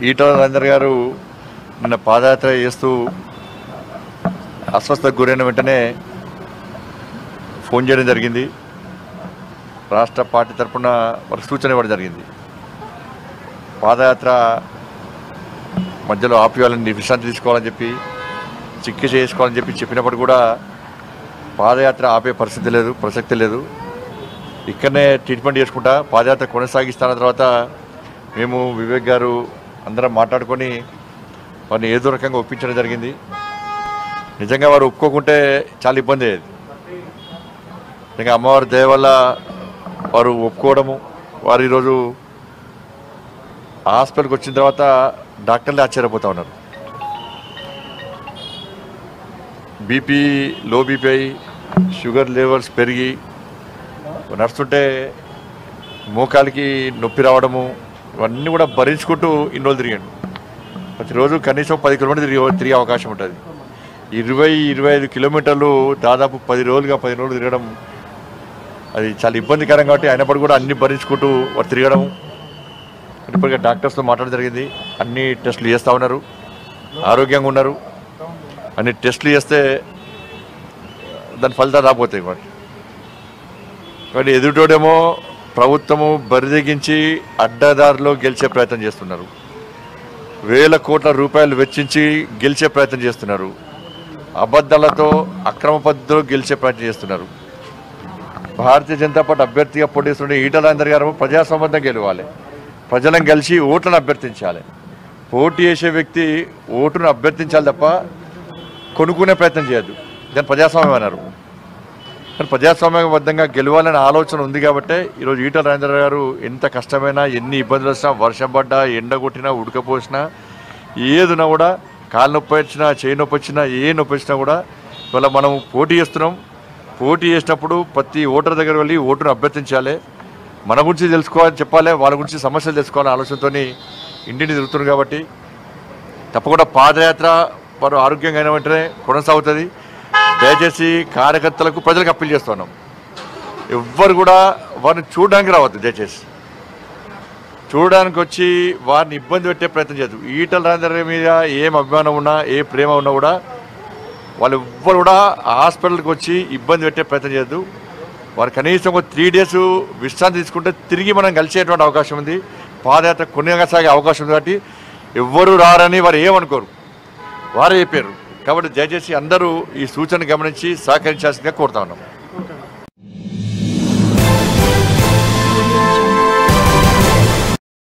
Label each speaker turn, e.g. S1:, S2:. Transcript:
S1: ఈటల రాజేందర్ గారు నిన్న పాదయాత్ర చేస్తూ అస్వస్థతకు గురైన వెంటనే ఫోన్ చేయడం జరిగింది రాష్ట్ర పార్టీ తరఫున వారికి సూచన ఇవ్వడం జరిగింది పాదయాత్ర మధ్యలో ఆపియాలని విశ్రాంతి తీసుకోవాలని చెప్పి చికిత్స చేసుకోవాలని చెప్పి చెప్పినప్పుడు కూడా పాదయాత్ర ఆపే పరిస్థితి లేదు ప్రసక్తి లేదు ఇక్కడనే ట్రీట్మెంట్ చేసుకుంటా పాదయాత్ర కొనసాగిస్తున్న తర్వాత మేము వివేక్ గారు అందరం మాట్లాడుకొని వారిని ఏదో రకంగా ఒప్పించడం జరిగింది నిజంగా వారు ఒప్పుకోకుంటే చాలా ఇబ్బంది అయ్యేది నిజంగా అమ్మవారి దయ వల్ల వారు ఒప్పుకోవడము వారు ఈరోజు హాస్పిటల్కి వచ్చిన తర్వాత డాక్టర్లే ఆశ్చర్యపోతా ఉన్నారు బీపీ లో బీపీ అయి షుగర్ లెవెల్స్ పెరిగి నడుస్తుంటే మోకాలికి నొప్పి రావడము ఇవన్నీ కూడా భరించుకుంటూ ఇన్ని రోజులు తిరిగాడు ప్రతిరోజు కనీసం పది కిలోమీటర్లు తిరిగే తిరిగే అవకాశం ఉంటుంది ఇరవై ఇరవై ఐదు కిలోమీటర్లు దాదాపు పది రోజులుగా పది రోజులు తిరగడం అది చాలా ఇబ్బందికరం కాబట్టి అయినప్పుడు కూడా అన్ని భరించుకుంటూ వారు తిరగడం ఇప్పటికే డాక్టర్స్తో మాట్లాడడం జరిగింది అన్ని టెస్టులు చేస్తూ ఉన్నారు ఆరోగ్యంగా ఉన్నారు అన్ని టెస్టులు చేస్తే దాని ఫలితాలు రాబోతాయి మరి కానీ ఎదుటోడేమో ప్రభుత్వము బరిదెగించి అడ్డదారిలో గెలిచే ప్రయత్నం చేస్తున్నారు వేల కోట్ల రూపాయలు వెచ్చించి గెలిచే ప్రయత్నం చేస్తున్నారు అబద్ధాలతో అక్రమ పద్ధతిలో గెలిచే ప్రయత్నం చేస్తున్నారు భారతీయ జనతా పార్టీ అభ్యర్థిగా పోటీస్తుండే ఈటల రాజేందర్ గారు ప్రజాస్వామ్యంగా గెలవాలి ప్రజలను కలిసి ఓట్లను అభ్యర్థించాలి పోటీ చేసే వ్యక్తి ఓటును అభ్యర్థించాలి తప్ప కొనుక్కునే ప్రయత్నం చేయొద్దు దాన్ని ప్రజాస్వామ్యం అన్నారు కానీ ప్రజాస్వామ్యబద్ధంగా గెలవాలనే ఆలోచన ఉంది కాబట్టి ఈరోజు ఈటల రాజేంద్ర గారు ఎంత కష్టమైనా ఎన్ని ఇబ్బందులు వచ్చినా వర్షం పడ్డా ఎండ కొట్టినా ఉడకపోసినా ఏదున్నా కూడా కాలు నొప్పి వచ్చినా చేయి నొప్పి వచ్చినా ఏ నొప్పి వచ్చినా కూడా ఇవాళ మనం పోటీ చేస్తున్నాం పోటీ చేసినప్పుడు ప్రతి ఓటర్ దగ్గర వెళ్ళి ఓటును అభ్యర్థించాలి మన గురించి తెలుసుకోవాలని చెప్పాలి వాళ్ళ గురించి సమస్యలు తెలుసుకోవాలనే ఆలోచనతో ఇంటిని తిరుగుతున్నారు కాబట్టి తప్పకుండా పాదయాత్ర వారు ఆరోగ్యంగా అయిన వెంటనే కొనసాగుతుంది దయచేసి కార్యకర్తలకు ప్రజలకు అప్పీల్ చేస్తున్నాం ఎవ్వరు కూడా వారిని చూడడానికి రావద్దు దయచేసి చూడడానికి వచ్చి వారిని ఇబ్బంది పెట్టే ప్రయత్నం చేయదు ఈటల రాజేందర్ మీద ఏం అభిమానం ఉన్నా ఏ ప్రేమ ఉన్నా కూడా వాళ్ళు ఎవ్వరు కూడా హాస్పిటల్కి వచ్చి ఇబ్బంది పెట్టే ప్రయత్నం చేయొద్దు వారు కనీసం ఒక త్రీ డేస్ విశ్రాంతి తీసుకుంటే తిరిగి మనం కలిసేటువంటి అవకాశం ఉంది పాదయాత్ర కొనసాగే అవకాశం ఉంది కాబట్టి ఎవ్వరు రారని వారు ఏమనుకోరు వారే చెప్పారు కాబట్టి దయచేసి అందరూ ఈ సూచన గమనించి సహకరించాల్సిందిగా కోరుతా ఉన్నాం